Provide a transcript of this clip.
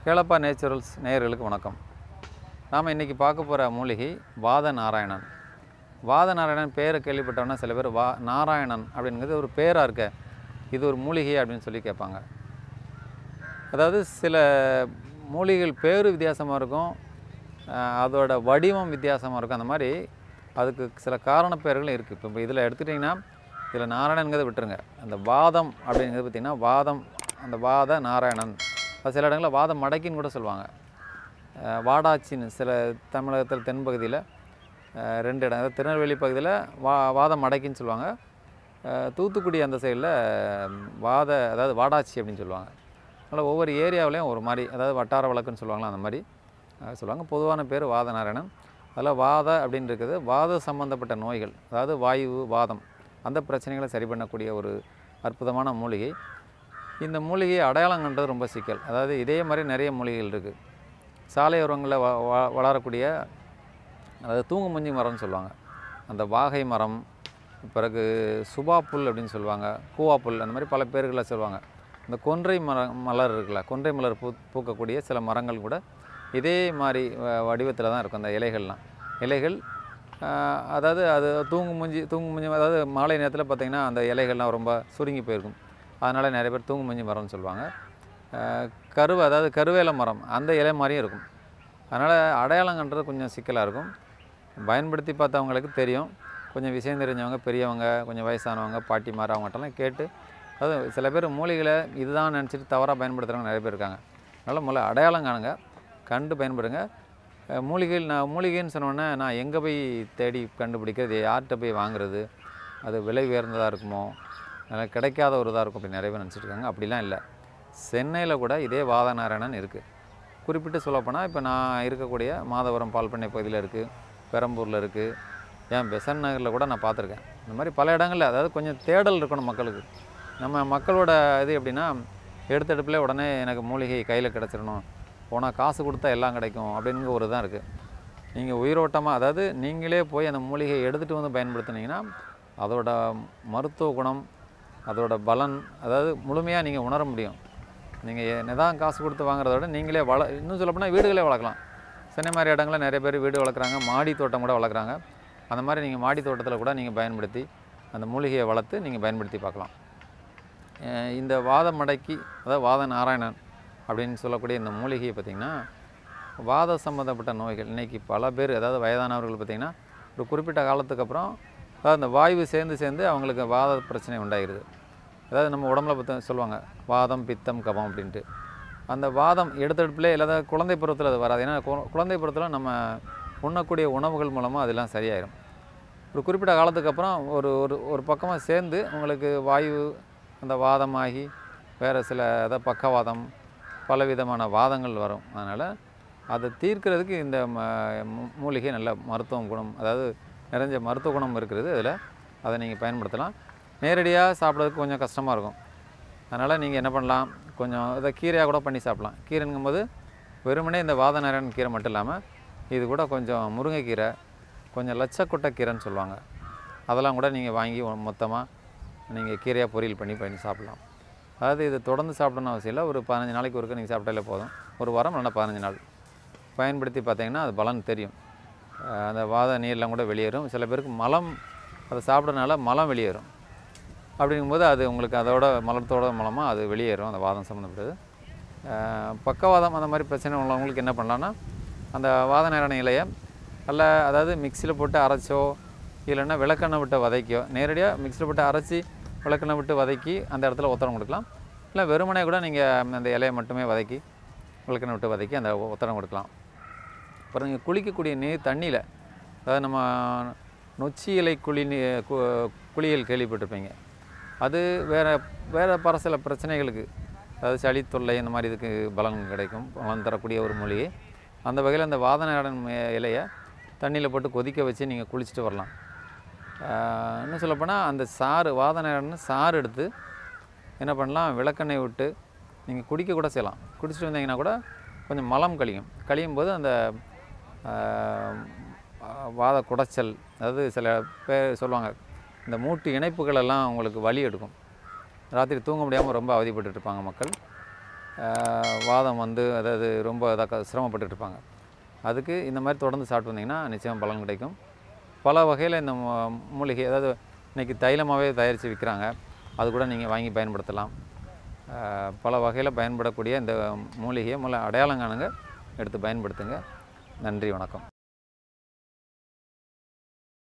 கேளப்பா naturals நேயர்களுக்கு வணக்கம் நாம் இன்றைக்கி பார்க்க போகிற மூலிகை வாத நாராயணன் வாத நாராயணன் பேரை கேள்விப்பட்டோன்னா சில பேர் வா நாராயணன் அப்படிங்கிறது ஒரு பேராக இருக்க இது ஒரு மூலிகை அப்படின்னு சொல்லி கேட்பாங்க அதாவது சில மூலிகைகள் பேர் வித்தியாசமாக இருக்கும் அஹ் அதோட வடிவம் வித்தியாசமாக இருக்கும் அந்த மாதிரி அதுக்கு சில காரண பெயர்களும் இருக்குது இப்போ இதில் எடுத்துட்டிங்கன்னா இதில் நாராயணங்கிறத விட்டுருங்க அந்த வாதம் அப்படிங்கிறது பார்த்திங்கன்னா வாதம் அந்த வாத நாராயணன் அது சில இடங்களில் வாதம் மடக்கின்னு கூட சொல்லுவாங்க அஹ் வாடாச்சின்னு சில தமிழகத்தில் தென்பகுதியில் அஹ் ரெண்டு இடம் அதாவது திருநெல்வேலி பகுதியில் வா வாதம் மடக்கின்னு சொல்லுவாங்க அஹ் தூத்துக்குடி அந்த சைடில் வாத அதாவது வாடாச்சி அப்படின்னு சொல்லுவாங்க அதனால் ஒவ்வொரு ஏரியாவிலையும் ஒரு மாதிரி அதாவது வட்டார வழக்குன்னு சொல்லுவாங்களா அந்த மாதிரி அஹ் சொல்லுவாங்க பொதுவான பேர் வாத நாராயணன் அதில் வாத அப்படின்னு இருக்குது வாத சம்பந்தப்பட்ட நோய்கள் அதாவது வாயு வாதம் அந்த பிரச்சனைகளை சரி பண்ணக்கூடிய ஒரு அற்புதமான மூலிகை இந்த மூலிகையை அடையாளம் கண்டது ரொம்ப சிக்கல் அதாவது இதே மாதிரி நிறைய மூலிகைகள் இருக்குது சாலையோரங்களில் வ வ- வளரக்கூடிய அதாவது தூங்குமஞ்சி மரம்னு சொல்லுவாங்க அந்த வாகை மரம் பிறகு சுபா புல் அப்படின்னு சொல்லுவாங்க கூவா புல் அந்த மாதிரி பல பேர்களை சொல்லுவாங்க இந்த கொன்றை மரம் மலர் இருக்குல்ல கொன்றை மலர் பூ பூக்கக்கூடிய சில மரங்கள் கூட இதே மாதிரி வடிவத்தில் தான் இருக்கும் அந்த இலைகள்லாம் இலைகள் ஆஹ், அதாவது அது தூங்கு மூஞ்சி தூங்கு மூஞ்சி அதாவது மாலை நேரத்தில் பார்த்திங்கன்னா அந்த இலைகள்லாம் ரொம்ப சுருங்கி போயிருக்கும் அதனால் நிறைய பேர் தூங்கு மூஞ்சி மரம்னு சொல்லுவாங்க ஆஹ், கருவை அதாவது கருவேல மரம் அந்த இலை மாதிரியும் இருக்கும் அதனால் அடையாளம் கண்டுறது கொஞ்சம் சிக்கலாக இருக்கும் பயன்படுத்தி பார்த்தவங்களுக்கு தெரியும் கொஞ்சம் விஷயம் தெரிஞ்சவங்க பெரியவங்க கொஞ்சம் வயசானவங்க பாட்டிமார் அவங்ககிட்டலாம் கேட்டு அதாவது சில பேர் மூலிகளை இதுதான் நினச்சிட்டு தவறாக பயன்படுத்துகிறவங்க நிறைய பேர் இருக்காங்க அதனால் முதல்ல அடையாளம் காணுங்க கண்டு பயன்படுங்க அஹ் மூலிகைகள் நான் மூலிகைன்னு சொன்னோன்னே நான் எங்கே போய் தேடி கண்டுபிடிக்கிறது யார்கிட்ட போய் வாங்குறது அது விலை உயர்ந்ததாக இருக்குமோ அதனால் கிடைக்காத ஒரு இதாக இருக்கும் அப்படி நிறைய பேர் நினச்சிட்டு இருக்காங்க அப்படிலாம் இல்லை சென்னையில் கூட இதே வாதநாராயணன் இருக்குது குறிப்பிட்டு சொல்லப்போனால் இப்போ நான் இருக்கக்கூடிய மாதவரம் பால்பண்ணை பகுதியில் இருக்குது பெரம்பூரில் இருக்குது ஏன் பெசன் நகரில் கூட நான் பார்த்துருக்கேன் இந்த மாதிரி பல இடங்களில் அதாவது கொஞ்சம் தேடல் இருக்கணும் மக்களுக்கு நம்ம மக்களோட இது எப்படின்னா எடுத்தெடுப்பில் உடனே எனக்கு மூலிகை கையில் கிடச்சிடணும் போனால் காசு கொடுத்தா எல்லாம் கிடைக்கும் அப்படிங்கிற ஒரு தான் இருக்குது நீங்கள் உயிரோட்டமாக அதாவது நீங்களே போய் அந்த மூலிகையை எடுத்துகிட்டு வந்து பயன்படுத்துனீங்கன்னா அதோட மருத்துவ குணம் அதோட பலன் அதாவது முழுமையாக நீங்கள் உணர முடியும் நீங்கள் என்னதான் காசு கொடுத்து வாங்குறத விட நீங்களே வள இன்னும் சொல்லப்போனால் வீடுகளே வளர்க்கலாம் சென்னை மாதிரி இடங்களில் நிறைய பேர் வீடு வளர்க்குறாங்க மாடி தோட்டம் கூட வளர்க்குறாங்க அந்த மாதிரி நீங்கள் மாடி தோட்டத்தில் கூட நீங்கள் பயன்படுத்தி அந்த மூலிகையை வளர்த்து நீங்கள் பயன்படுத்தி பார்க்கலாம் அஹ் இந்த வாத மடக்கி அதாவது வாத நாராயணன் அப்படின்னு சொல்லக்கூடிய இந்த மூலிகையை பார்த்திங்கன்னா வாத சம்மந்தப்பட்ட நோய்கள் இன்றைக்கி பல பேர் அதாவது வயதானவர்கள் பார்த்திங்கன்னா ஒரு குறிப்பிட்ட காலத்துக்கு அப்புறம் அதாவது அந்த வாயு சேர்ந்து சேர்ந்து அவங்களுக்கு வாத பிரச்சனை உண்டாகிருது அதாவது நம்ம உடம்புல பற்றி சொல்லுவாங்க வாதம் பித்தம் கபம் அப்படின்ட்டு அந்த வாதம் எடுத்தெடுப்பிலே இல்லாத குழந்தை பருவத்தில் அது வராது ஏன்னா கு- குழந்தை பருவத்தில் நம்ம உண்ணக்கூடிய உணவுகள் மூலமாக அதெல்லாம் சரியாயிடும் ஒரு குறிப்பிட்ட காலத்துக்கு அப்புறம் ஒரு ஒரு ஒரு பக்கமாக சேர்ந்து உங்களுக்கு வாயு அந்த வாதமாகி வேறு சில அதாவது பக்கவாதம் பலவிதமான வாதங்கள் வரும் அதனால் அதை தீர்க்கிறதுக்கு இந்த ம- மூ- மூலிகை நல்ல மருத்துவ குணம் அதாவது நிறைஞ்ச மருத்துவ குணம் இருக்கிறது அதில் அதை நீங்கள் பயன்படுத்தலாம் நேரடியாக சாப்பிட்றதுக்கு கொஞ்சம் கஷ்டமாக இருக்கும் அதனால் நீங்கள் என்ன பண்ணலாம் கொஞ்சம் இதை கீரையாக கூட பண்ணி சாப்பிட்லாம் கீரைங்கும்போது வெறுமனே இந்த வாத நாராயணன் கீரை மட்டும் இல்லாமல் இது கூட கொஞ்சம் முருங்கைக்கீரை கொஞ்சம் லட்சக்கொட்டை கீரைன்னு சொல்லுவாங்க அதெல்லாம் கூட நீங்கள் வாங்கி மொத்தமாக நீங்கள் கீரையாக பொரியல் பண்ணி பண்ணி சாப்பிட்லாம் அதாவது இது தொடர்ந்து சாப்பிடணும்னு அவசியம் இல்லை ஒரு பதினஞ்சு நாளைக்கு ஒருக்க நீங்கள் சாப்பிட்டாலே போதும் ஒரு வாரம் இல்லைன்னா பதினஞ்சு நாள் பயன்படுத்தி பார்த்தீங்கன்னா அது பலன் தெரியும் அஹ் அந்த வாத நீர்லாம் கூட வெளியேறும் சில பேருக்கு மலம் அதை சாப்பிட்றதுனால மலம் வெளியேறும் அப்படிங்கும்போது அது உங்களுக்கு அதோட மலத்தோட மூலமாக அது வெளியேறும் அந்த வாதம் சம்மந்தப்பட்டது அஹ் பக்கவாதம் அந்த மாதிரி பிரச்சனை உள்ளவங்களுக்கு என்ன பண்ணலான்னா அந்த வாத நேரண இலையை நல்லா அதாவது மிக்சியில் போட்டு அரைச்சோ இல்லைன்னா விளக்கெண்ணெய் விட்டு வதக்கியோ நேரடியாக மிக்சியில் போட்டு அரைச்சி விளக்கெண்ணெய் விட்டு வதக்கி அந்த இடத்துல ஒத்தடம் கொடுக்கலாம் இல்லை வெறுமனே கூட நீங்கள் அந்த இலையை மட்டுமே வதக்கி விளக்கெண்ணெய் விட்டு வதக்கி அந்த ஒத்தடம் கொடுக்கலாம் அப்புறம் நீங்கள் குளிக்கக்கூடிய நீர் தண்ணியில் அதாவது நம்ம நொச்சி இலை குளி நீ- கு- குளியல் கேள்விப்பட்டிருப்பீங்க அது வேறு வேறு பல சில பிரச்சனைகளுக்கு அதாவது சளி தொல்லை இந்த மாதிரி இதுக்கு பலன் கிடைக்கும் பலன் தரக்கூடிய ஒரு மூலிகை அந்த வகையில் அந்த வாதநாடன் இலையை தண்ணியில் போட்டு கொதிக்க வச்சு நீங்கள் குளிச்சுட்டு வரலாம் ஆஹ் இன்னும் சொல்லப்போனால் அந்த சாறு வாதநாடன் சாறு எடுத்து என்ன பண்ணலாம் விளக்கெண்ணெய் விட்டு நீங்கள் குடிக்க கூட செய்யலாம் குடிச்சிட்டு வந்தீங்கன்னா கூட கொஞ்சம் மலம் கழியும் கழியும் போது அந்த ஆஹ், வாத குடைச்சல் அதாவது சில பேர் சொல்லுவாங்க இந்த மூட்டு இணைப்புகள் எல்லாம் உங்களுக்கு வலி எடுக்கும் ராத்திரி தூங்க முடியாமல் ரொம்ப அவதிப்பட்டுட்டு இருப்பாங்க மக்கள் ஆஹ், வாதம் வந்து அதாவது ரொம்ப இதாக சிரமப்பட்டுட்டு இருப்பாங்க அதுக்கு இந்த மாதிரி தொடர்ந்து சாப்பிட்டு வந்தீங்கன்னா நிச்சயம் பலன் கிடைக்கும் பல வகையில் இந்த மூ- மூலிகை அதாவது இன்றைக்கி தைலமாகவே தயாரித்து விற்கிறாங்க அது கூட நீங்கள் வாங்கி பயன்படுத்தலாம் ஆஹ், பல வகையில் பயன்படக்கூடிய இந்த மூலிகையை முதல்ல அடையாளம் காணுங்க எடுத்து பயன்படுத்துங்க நன்றி வணக்கம்